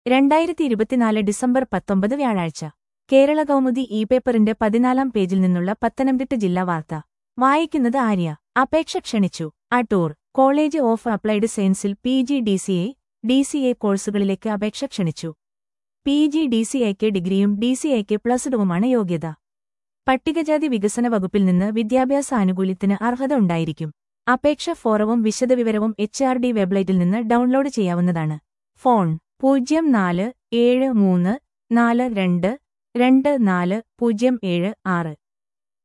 രണ്ടായിരത്തി ഇരുപത്തിനാല് ഡിസംബർ പത്തൊമ്പത് വ്യാഴാഴ്ച കേരള കൗമുദി ഇ പേപ്പറിന്റെ പതിനാലാം പേജിൽ നിന്നുള്ള പത്തനംതിട്ട ജില്ലാ വാർത്ത വായിക്കുന്നത് ആര്യ അപേക്ഷ ക്ഷണിച്ചു അടൂർ കോളേജ് ഓഫ് അപ്ലൈഡ് സയൻസിൽ P G D C A D C A കോഴ്സുകളിലേക്ക് അപേക്ഷ ക്ഷണിച്ചു പി ജി ഡി സി എക്ക് ഡിഗ്രിയും ഡി സി എക്ക് പ്ലസ് ടുവുമാണ് യോഗ്യത പട്ടികജാതി വികസന വകുപ്പിൽ നിന്ന് വിദ്യാഭ്യാസ ആനുകൂല്യത്തിന് അർഹത ഉണ്ടായിരിക്കും അപേക്ഷ ഫോറവും വിശദവിവരവും എച്ച് ആർ ഡി വെബ്ലൈറ്റിൽ നിന്ന് ഡൗൺലോഡ് ചെയ്യാവുന്നതാണ് ഫോൺ പൂജ്യം നാല് ഏഴ് മൂന്ന് നാല് രണ്ട് രണ്ട് നാല് പൂജ്യം ഏഴ് ആറ്